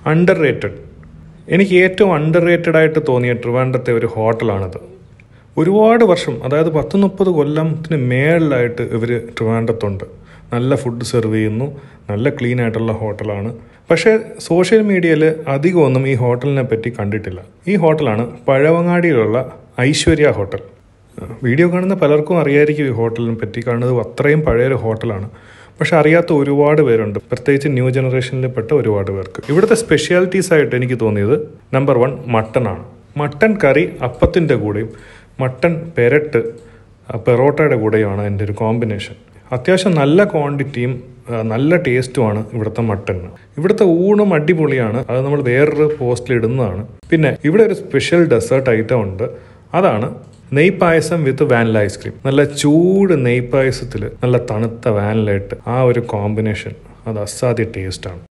under rated എനിക്ക് ഏറ്റവും under rated ആയിട്ട് തോന്നിയ ട്രിവാൻഡ്രത്തെ ഒരു ഹോട്ടലാണിത് ഒരുപാട് വർഷം അതായത് പത്ത് മുപ്പത് കൊല്ലത്തിന് മേളിലായിട്ട് ഇവർ ട്രിവാൻഡ്രത്തുണ്ട് നല്ല ഫുഡ് സെർവ് ചെയ്യുന്നു നല്ല ക്ലീൻ ആയിട്ടുള്ള ഹോട്ടലാണ് പക്ഷേ സോഷ്യൽ മീഡിയയിൽ അധികമൊന്നും ഈ ഹോട്ടലിനെ പറ്റി കണ്ടിട്ടില്ല ഈ ഹോട്ടലാണ് പഴവങ്ങാടിയിലുള്ള ഐശ്വര്യ ഹോട്ടൽ വീഡിയോ കാണുന്ന പലർക്കും അറിയായിരിക്കും ഈ ഹോട്ടലിനെ പറ്റി കാരണം ഇത് അത്രയും പഴയൊരു ഹോട്ടലാണ് പക്ഷെ അറിയാത്ത ഒരുപാട് പേരുണ്ട് പ്രത്യേകിച്ച് ന്യൂ ജനറേഷനിൽ പെട്ട ഒരുപാട് പേർക്ക് ഇവിടുത്തെ സ്പെഷ്യാലിറ്റീസ് ആയിട്ട് എനിക്ക് തോന്നിയത് നമ്പർ വൺ മട്ടനാണ് മട്ടൻ കറി അപ്പത്തിൻ്റെ കൂടെയും മട്ടൻ പെരട്ട് പെറോട്ടയുടെ കൂടെയുമാണ് എൻ്റെ ഒരു കോമ്പിനേഷൻ അത്യാവശ്യം നല്ല ക്വാണ്ടിറ്റിയും ആ, നല്ല ടേസ്റ്റുമാണ് ഇവിടുത്തെ മട്ടന് ഇവിടുത്തെ ഊണും അടിപൊളിയാണ് അത് നമ്മൾ വേറൊരു പോസ്റ്റിൽ ഇടുന്നതാണ് പിന്നെ ഇവിടെ ഒരു സ്പെഷ്യൽ ഡെസേർട്ട് ഐറ്റം ഉണ്ട് അതാണ് നെയ് പായസം വിത്ത് വാനില ഐസ്ക്രീം നല്ല ചൂട് നെയ് പായസത്തിൽ നല്ല തണുത്ത വാനിലായിട്ട് ആ ഒരു കോമ്പിനേഷൻ അത് അസാധ്യ ടേസ്റ്റാണ്